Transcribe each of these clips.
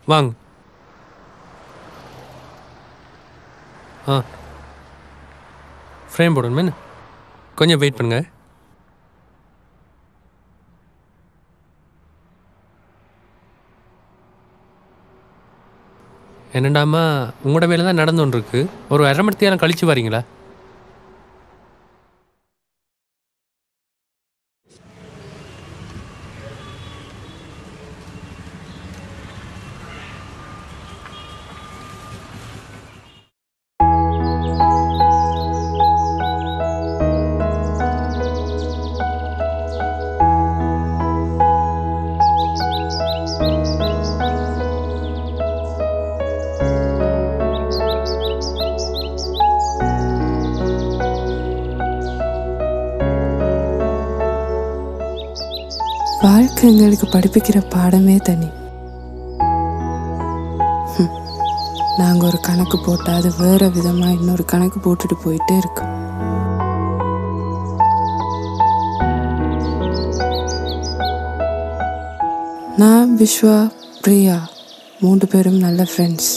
வாங்க ஆ ஃப்ரேம் போடணுமே என்ன? கொஞ்சம் வெயிட் பண்ணுங்க என்னடாமா உங்களோட வேலை தான் நடந்து கொண்டு இருக்கு ஒரு அரை மணி நேரம் கழிச்சு வரீங்களா வாழ்க்கை எங்களுக்கு படிப்பிக்கிற பாடமே தனி ஹம். நாங்க ஒரு கணக்கு போட்டா அது வேற விதமா இன்னொரு கணக்கு போட்டுட்டு போயிட்டே இருக்கோம் நான் விஸ்வா பிரியா மூன்று பேரும் நல்ல ஃப்ரெண்ட்ஸ்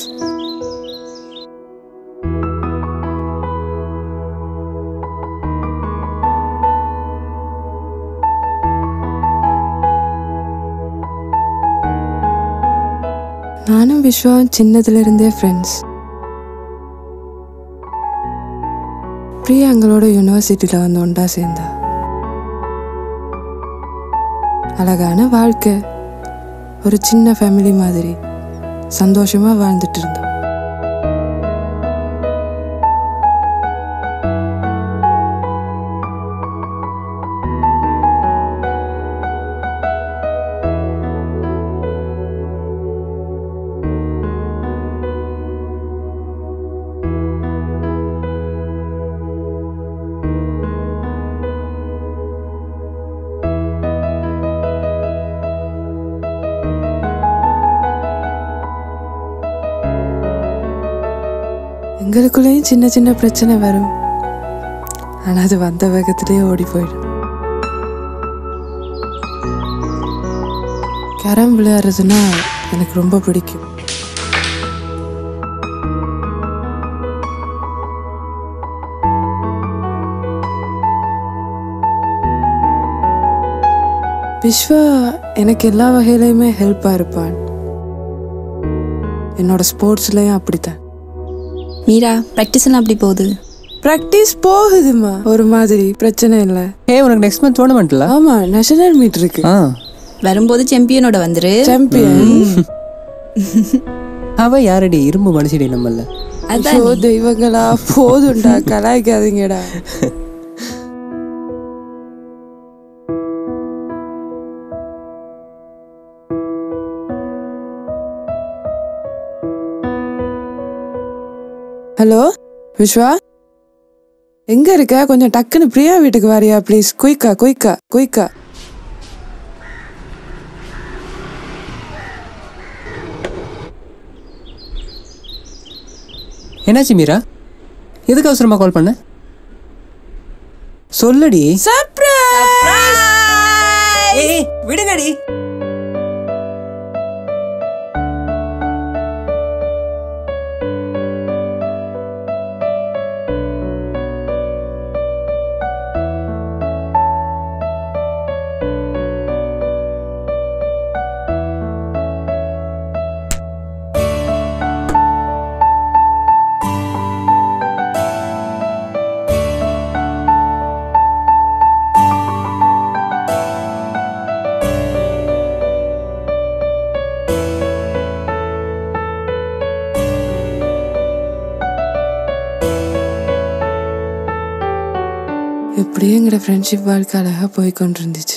நானும் விஸ்வாவும் சின்னதுல இருந்தே ஃப்ரெண்ட்ஸ் பிரியா எங்களோட யூனிவர்சிட்டியில் வந்து ஒன்றா சேர்ந்தா அழகான வாழ்க்கை ஒரு சின்ன ஃபேமிலி மாதிரி சந்தோஷமா வாழ்ந்துட்டு இருந்தோம் எங்களுக்குள்ளேயும் சின்ன சின்ன பிரச்சனை வரும் ஆனா அது வந்த வேகத்திலேயே ஓடி போயிடும் கேரம் விளையாடுறதுன்னா எனக்கு ரொம்ப பிடிக்கும் விஸ்வா எனக்கு எல்லா வகையிலையுமே ஹெல்ப்பாக இருப்பான் என்னோட ஸ்போர்ட்ஸ்லையும் அப்படித்தான் மீரா ப்ராக்டிஸ் எல்லாம் அப்படி போகுது ப்ராக்டிஸ் போகுதுமா ஒரு மாதிரி பிரச்சனை இல்லை ஏ உனக்கு நெக்ஸ்ட் மந்த் டோர்னமெண்ட்ல ஆமா நேஷனல் மீட் இருக்கு ஆ வரும்போது சாம்பியனோட வந்துரு சாம்பியன் அவ யாரடி இரும்பு மனுஷடி நம்மள அதான் ஐயோ தெய்வங்களா போதும்டா கலாய்க்காதீங்கடா ஹலோ விஸ்வா எங்க இருக்க கொஞ்சம் டக்குன்னு பிரியா வீட்டுக்கு வாரியா ப்ளீஸ் குயிக்கா குயிக்கா குயிக்கா என்னாச்சு மீரா எதுக்கு அவசரமா கால் பண்ண சொல்லடி ஏய் விடுங்கடி எப்படியும் எங்களோட ஃப்ரெண்ட்ஷிப் வாழ்க்கை அழகா போய் கொண்டிருந்துச்சு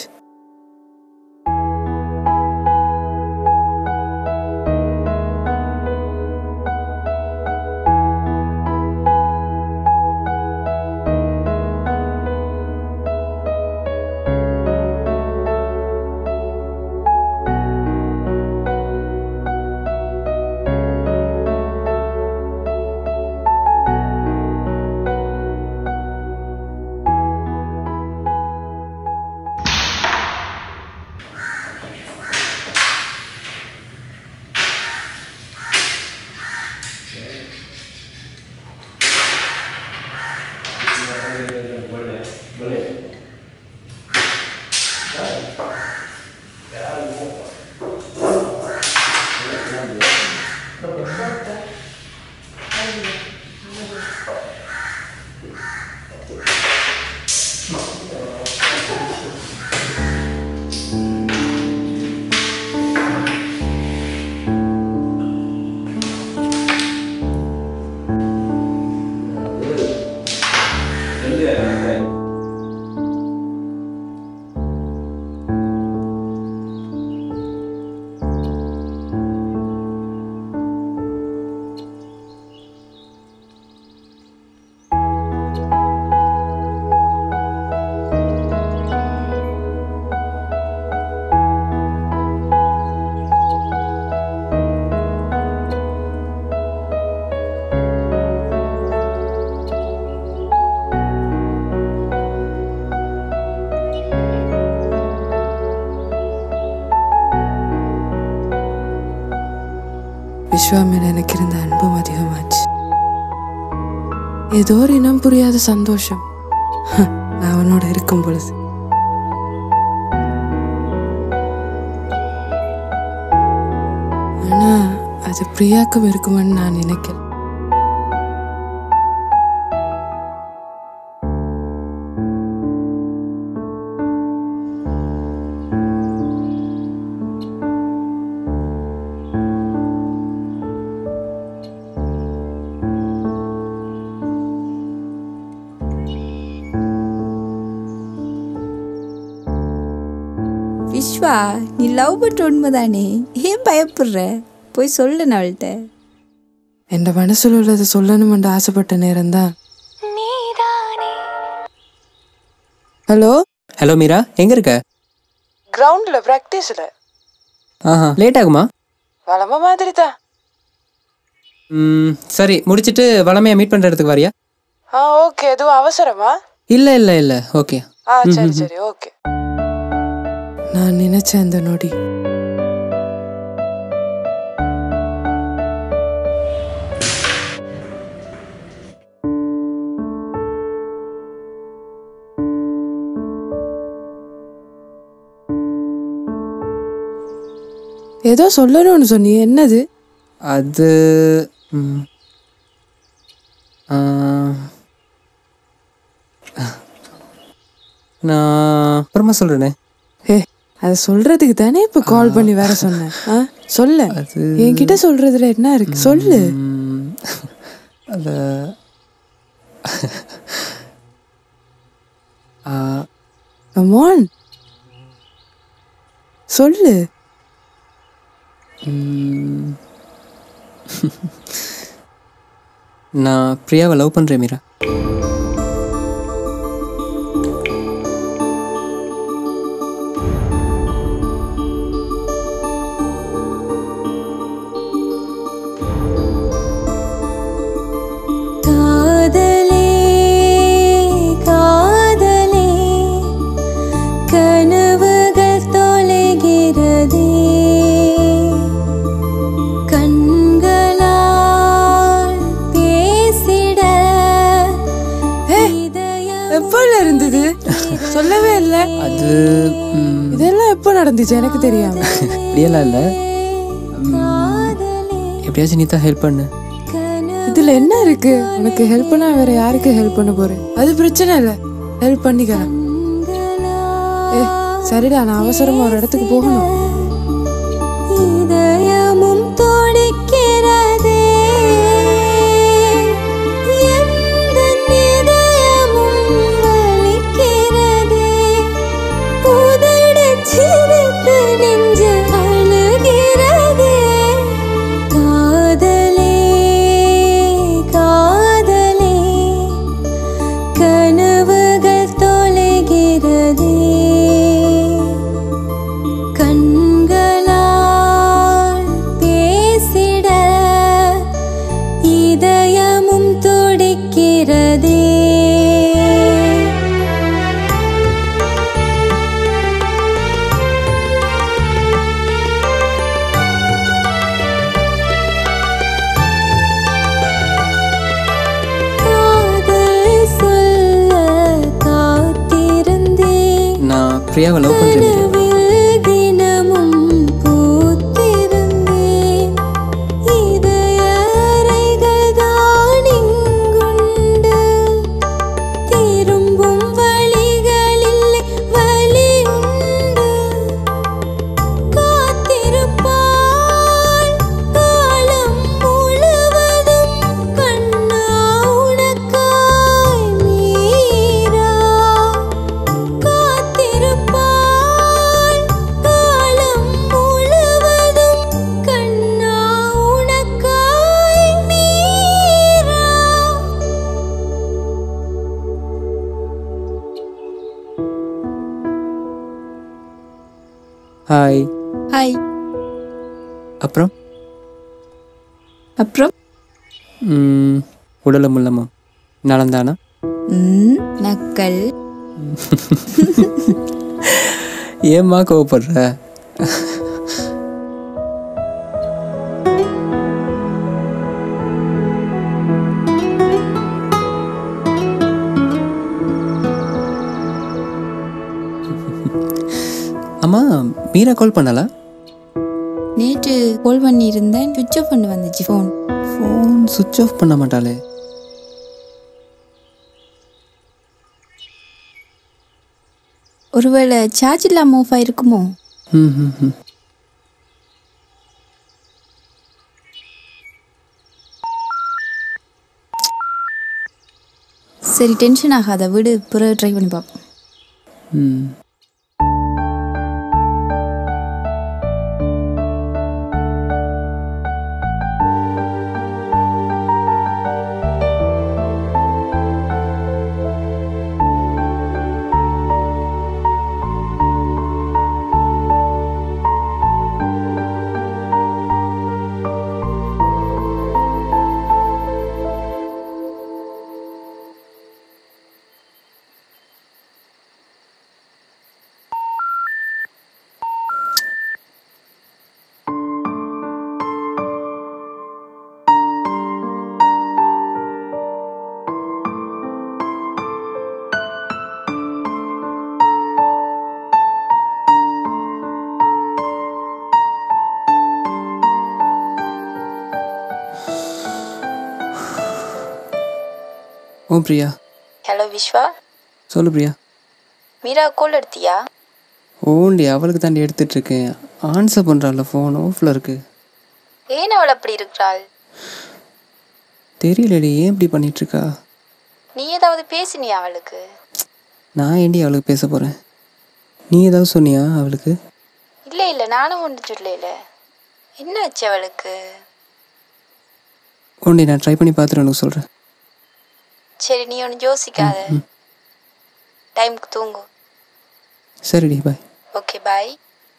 விஸ்வா மேல எனக்கு இருந்த அன்பும் அதிகமாச்சு ஏதோ ஒரு இனம் புரியாத சந்தோஷம் நான் அவனோட இருக்கும் பொழுது ஆனா அது பிரியாக்கும் இருக்குமென்னு நான் நினைக்கிறேன் விஸ்வா நீ லவ் பண்ற உண்மைதானே ஏன் பயப்படுற போய் சொல்லு நான் அவள்கிட்ட என் மனசுல உள்ளதை சொல்லணுமென்று ஆசைப்பட்ட நேரம்தான் ஹலோ ஹலோ மீரா எங்க இருக்க கிரவுண்ட்ல பிராக்டிஸ்ல ஆஹா லேட் ஆகுமா வளம மாதிரி தான் ம், சரி முடிச்சிட்டு வளமையா மீட் பண்ற இடத்துக்கு வரியா ஆ ஓகே எதுவும் அவசரமா இல்ல இல்ல இல்ல ஓகே ஆ சரி சரி ஓகே நான் நினைச்ச அந்த நொடி ஏதோ சொல்லணும்னு சொன்னியே என்னது அது ம், ஆ, நான் அப்புறமா சொல்றேனே ஏ அதை சொல்றதுக்கு தானே இப்ப கால் பண்ணி வேற சொன்னேன் ஆ சொல்ல அது என்கிட்ட சொல்றதுல என்ன இருக்கு சொல்லு ம், அது ஆ, கமான் சொல்லு ம். நான் பிரியாவை லவ் பண்றேன் மீரா காதலே காதலே கனவுகள் தொலைகிறதே கண்களால் பேசிட இதயம் எப்போல இருந்தது சொல்லவே இல்ல அது ம், இதெல்லாம் எப்போ நடந்துச்சு எனக்கு தெரியாம அப்படியெல்லாம் இல்லை எப்படியாச்சும் நீ தான் ஹெல்ப் பண்ணு இதுல என்ன இருக்கு உனக்கு ஹெல்ப் பண்ணா வேற யாருக்கு ஹெல்ப் பண்ண போறேன் அது பிரச்சனை இல்ல ஹெல்ப் பண்ணிக்கலாம் ஏ சரிடா நான் அவசரமா ஒரு இடத்துக்கு போகணும் இதயமும் துடிக்கிறதே எந்தன் இதயமும் வலிக்கிறதே உதடச் சிரித்து நெஞ்சு அழுகிறதே காதலே காதலே கனவுகள் தொலைகிறதே கண்களால் பேசிட இதயமும் துடிக்கிறதே காதல் சொல்ல காத்திருந்தேன் நான் பிரியாவை லவ் பண்றேன் மீரா கனவில் தினமும் பூத்திருந்தேன் இதய அறைகள்தான் இங்குண்டு திரும்பும் வழிகளில்லை வழி உண்டு காத்திருப்பாள் காலம் முழுவதும் கண்ணா உனக்காய் மீரா காத்திருப்பாள் காலம் முழுவதும் கண்ணா உனக்காய் மீரா ஹாய் ஹாய் அப்புறம் அப்புறம் ம், உடலும் உள்ளமா நலந்தானா ம், நக்கல் ஏம்மா கோவப்படுற அம்மா மீரா கால் பண்ணலா நேற்று கால் பண்ணியிருந்தேன் சுவிட்ச் ஆஃப் பண்ணி வந்துச்சு ஃபோன் ஃபோன் சுவிட்ச் ஆஃப் பண்ண மாட்டாளே ஒருவேளை சார்ஜ் இல்லாமல் ஆஃப் ஆயிருக்குமோ ம் ம் ம் சரி டென்ஷன் ஆகாத விடு பிறகு ட்ரை பண்ணி பார்ப்போம் ம் ஓ பிரியா ஹலோ விஸ்வா சொல்லு பிரியா மீரா கால் எடுத்தியா ஓண்டி அவளுக்கு தாண்டி எடுத்துட்டு இருக்கேன் ஆன்சர் பண்ணுறாள் ஃபோன் ஆஃபில் இருக்கு ஏன் அவள் அப்படி இருக்கிறாள் தெரியலடி ஏன் இப்படி பண்ணிட்டு இருக்கா நீ ஏதாவது பேசினியா அவளுக்கு நான் ஏண்டி அவளுக்கு பேச போகிறேன் நீ ஏதாவது சொன்னியா அவளுக்கு இல்லை இல்லை நானும் ஒன்று சொல்லல என்னாச்சு அவளுக்கு ஓண்டி நான் ட்ரை பண்ணி பார்த்துட்டு உனக்கு சொல்கிறேன் சரி நீ ஒன்று யோசிக்காத டைமுக்கு தூங்கு சரிடி பாய் ஓகே பாய்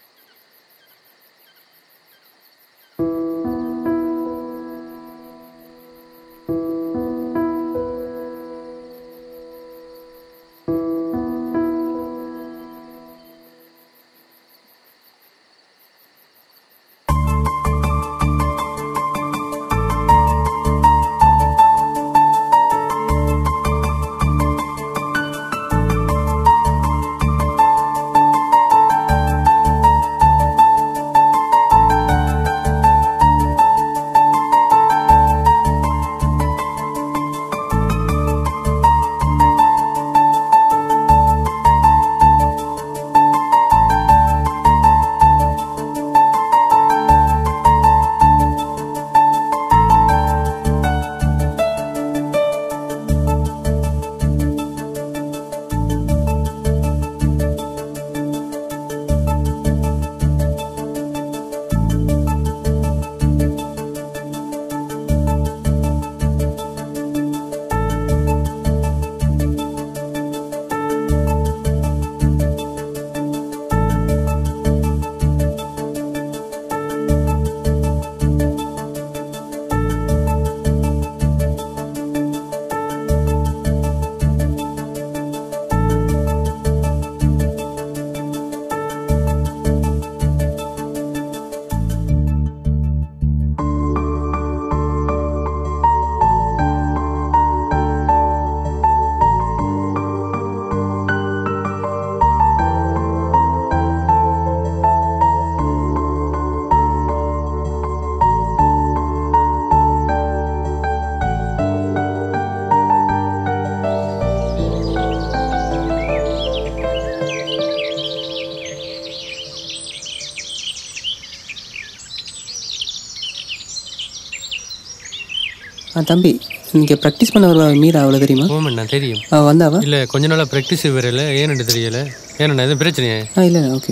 ஆ தம்பி இங்கே ப்ராக்டிஸ் பண்ண வருவா மீரா அவ்வளோ தெரியுமா ஓமண்ணா தெரியும் அவள் வந்தாவா இல்லை கொஞ்ச நாளாக ப்ராக்டிஸ் வரல ஏன்னு தெரியல ஏன்னா எதுவும் பிரச்சனையா ஆ இல்லை ஓகே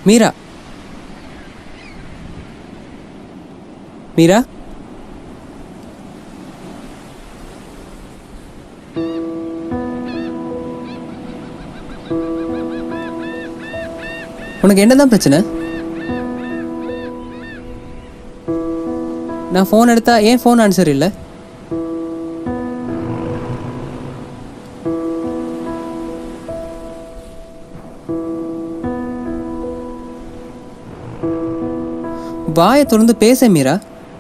மீரா மீரா உனக்கு என்னதான் பிரச்சனை நான் ஃபோன் எடுத்தா ஏன் ஃபோன் ஆன்சர் இல்லை வாயை திறந்து பேச மீரா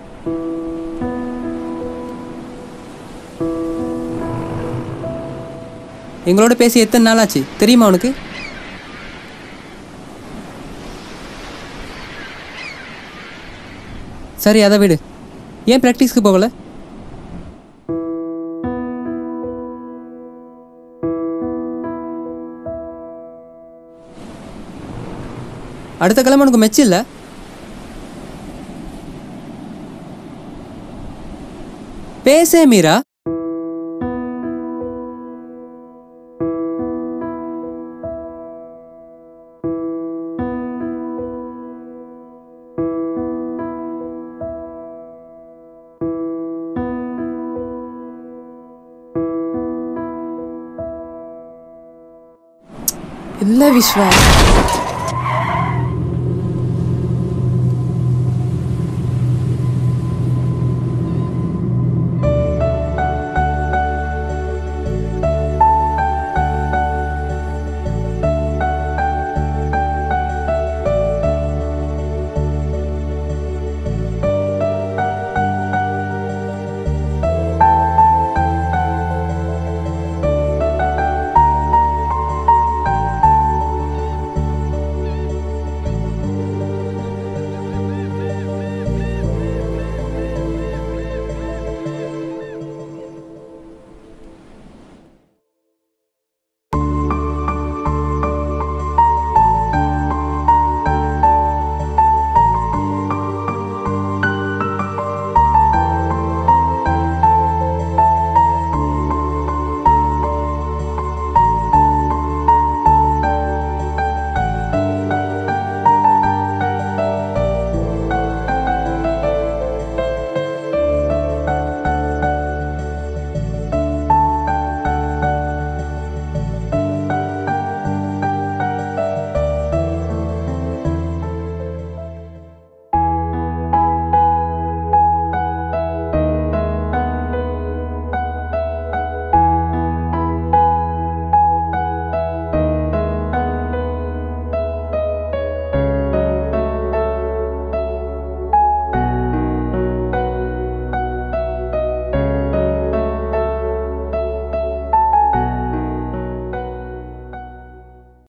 எங்களோட பேசி எத்தனை நாள் ஆச்சு தெரியுமா உனக்கு சரி அதை விடு ஏன் ப்ராக்டிஸ்க்கு போகல அடுத்த கிழமை உனக்கு மெச்சு இல்லை பேசே மீரா இல்ல விஸ்வா